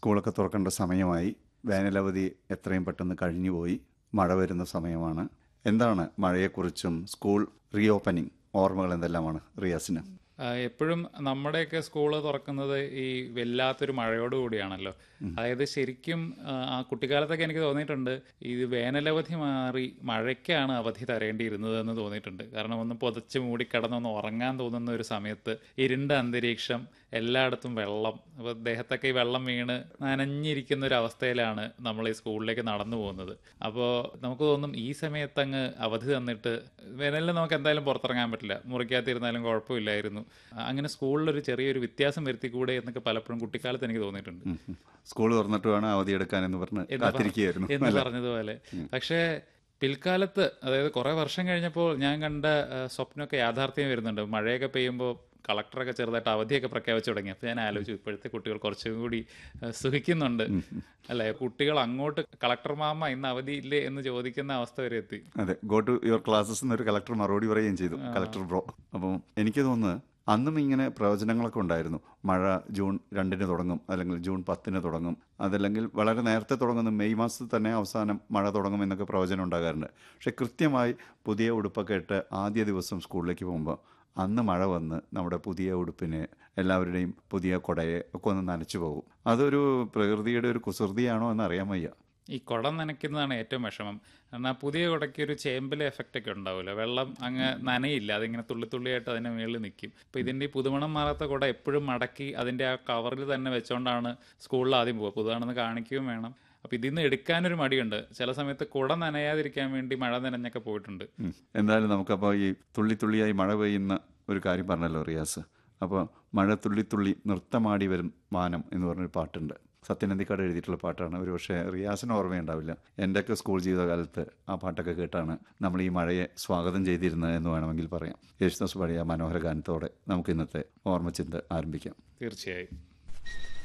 സ്കൂളൊക്കെ തുറക്കേണ്ട സമയമായി വേനലവധി എത്രയും പെട്ടെന്ന് കഴിഞ്ഞുപോയി മഴ വരുന്ന സമയമാണ് എന്താണ് മഴയെക്കുറിച്ചും സ്കൂൾ റീ ഓപ്പനിങ് ഓർമ്മകൾ എന്തെല്ലാമാണ് റിയാസിന് ആ, എപ്പോഴും നമ്മുടെയൊക്കെ സ്കൂള് തുറക്കുന്നത് ഈ വല്ലാത്തൊരു മഴയോട് കൂടിയാണല്ലോ അതായത് ശരിക്കും ആ, ആ കുട്ടിക്കാലത്തൊക്കെ എനിക്ക് തോന്നിയിട്ടുണ്ട് ഇത് വേനലവധി മാറി മഴയ്ക്കാണ് അവധി തരേണ്ടിയിരുന്നത് എന്ന് തോന്നിയിട്ടുണ്ട് കാരണം ഒന്ന് പുതച്ച് മൂടി കിടന്നൊന്ന് ഉറങ്ങാൻ തോന്നുന്ന ഒരു സമയത്ത് ഇരുണ്ട അന്തരീക്ഷം എല്ലായിടത്തും വെള്ളം അപ്പോൾ ദേഹത്തൊക്കെ ഈ വെള്ളം വീണ് നനഞ്ഞിരിക്കുന്ന ഒരു അവസ്ഥയിലാണ് നമ്മൾ ഈ സ്കൂളിലേക്ക് നടന്നു പോകുന്നത് അപ്പോൾ നമുക്ക് തോന്നും ഈ സമയത്ത് അങ്ങ് അവധി തന്നിട്ട് വേനലിൽ നമുക്ക് എന്തായാലും പുറത്തിറങ്ങാൻ പറ്റില്ല മുറിക്കകത്തിരുന്നാലും കുഴപ്പമില്ലായിരുന്നു അങ്ങനെ സ്കൂളിലൊരു ചെറിയൊരു വ്യത്യാസം വരുത്തിക്കൂടെ എന്നൊക്കെ പലപ്പോഴും കുട്ടിക്കാലത്ത് എനിക്ക് തോന്നിയിട്ടുണ്ട് സ്കൂൾ തുറന്നിട്ട് വേണം അവധി എടുക്കാനെന്ന് പറഞ്ഞ് എന്ന് പറ- കാത്തിരിക്കുകയായിരുന്നു എന്ന് പറഞ്ഞതുപോലെ പക്ഷേ പിൽക്കാലത്ത് അതായത് കുറെ വർഷം കഴിഞ്ഞപ്പോൾ ഞാൻ കണ്ട ആ, സ്വപ്നമൊക്കെ യാഥാർത്ഥ്യം വരുന്നുണ്ട് മഴയൊക്കെ പെയ്യുമ്പോൾ കളക്ടറൊക്കെ ചെറുതായിട്ട് അവധിയൊക്കെ പ്രഖ്യാപിച്ചു തുടങ്ങി അപ്പോൾ ഞാൻ ആലോചിച്ചു ഇപ്പോഴത്തെ കുട്ടികൾ കുറച്ചും കൂടി ആ, സുഖിക്കുന്നുണ്ട് അല്ലെ കുട്ടികൾ അങ്ങോട്ട് കളക്ടർ മാമ ഇന്ന് അവധിയില്ലേ എന്ന് ചോദിക്കുന്ന അവസ്ഥ വരെ എത്തി അതെ ഗോ ടു യുവർ ക്ലാസ്സസ് എന്നൊരു കളക്ടർ മറുപടി പറയുകയും ചെയ്തു കളക്ടർ ബ്രോ അപ്പം എനിക്ക് തോന്നുന്നത് അന്നും ഇങ്ങനെ പ്രവചനങ്ങളൊക്കെ ഉണ്ടായിരുന്നു മഴ ജൂൺ രണ്ടിന് തുടങ്ങും അല്ലെങ്കിൽ ജൂൺ പത്തിന് തുടങ്ങും അതല്ലെങ്കിൽ വളരെ നേരത്തെ തുടങ്ങുന്ന മെയ് മാസത്തിൽ തന്നെ അവസാനം മഴ തുടങ്ങും എന്നൊക്കെ പ്രവചനം ഉണ്ടാകാറുണ്ട് പക്ഷെ കൃത്യമായി പുതിയ ഉടുപ്പൊക്കെ ഇട്ട് ആദ്യ ദിവസം സ്കൂളിലേക്ക് പോകുമ്പോൾ അന്ന് മഴ വന്ന് നമ്മുടെ പുതിയ ഉടുപ്പിന് എല്ലാവരുടെയും പുതിയ കുടയെ ഒക്കെ ഒന്ന് നനച്ചു പോകും അതൊരു പ്രകൃതിയുടെ ഒരു കുസൃതിയാണോ എന്ന് അറിയാൻ വയ്യ ഈ കുടം നനയ്ക്കുന്നതാണ് ഏറ്റവും വിഷമം കാരണം ആ പുതിയ കുടയ്ക്ക് ഒരു ചേമ്പിലെ എഫക്റ്റ് ഒക്കെ ഉണ്ടാവില്ല വെള്ളം അങ്ങ് നനയില്ല അതിങ്ങനെ തുള്ളി തുള്ളിയായിട്ട് അതിന്റെ മുകളിൽ നിൽക്കും അപ്പോൾ ഇതിന്റെ ഈ പുതുമണം മാറാത്ത കുട എപ്പോഴും മടക്കി അതിന്റെ ആ കവറിൽ തന്നെ വെച്ചോണ്ടാണ് സ്കൂളിൽ ആദ്യം പോവുക പുതുതാണെന്ന് കാണിക്കുകയും വേണം അപ്പോൾ ഇതിൽ നിന്ന് എടുക്കാനൊരു മടിയുണ്ട് ചില സമയത്ത് കുട നനയാതിരിക്കാൻ വേണ്ടി മഴ നനഞ്ഞൊക്കെ പോയിട്ടുണ്ട് ഉം. എന്തായാലും നമുക്കപ്പോൾ ഈ തുള്ളി തുള്ളിയായി മഴ പെയ്യുന്ന ഒരു കാര്യം പറഞ്ഞല്ലോ റിയാസ് അപ്പോൾ മഴ തുള്ളി തുള്ളി നൃത്തമാടി വരും മാനം എന്ന് പറഞ്ഞൊരു പാട്ടുണ്ട് സത്യനന്ദിക്കാട് എഴുതിയിട്ടുള്ള പാട്ടാണ് ഒരു പക്ഷേ റിയാസിന് ഓർമ്മയുണ്ടാവില്ല എൻ്റെയൊക്കെ സ്കൂൾ ജീവിതകാലത്ത് ആ പാട്ടൊക്കെ കേട്ടാണ് നമ്മൾ ഈ മഴയെ സ്വാഗതം ചെയ്തിരുന്നത് എന്ന് വേണമെങ്കിൽ പറയാം യേശുദാസ് പാടിയ മനോഹര ഗാനത്തോടെ നമുക്ക് ഇന്നത്തെ ഓർമ്മച്ചിന്ത ആരംഭിക്കാം തീർച്ചയായും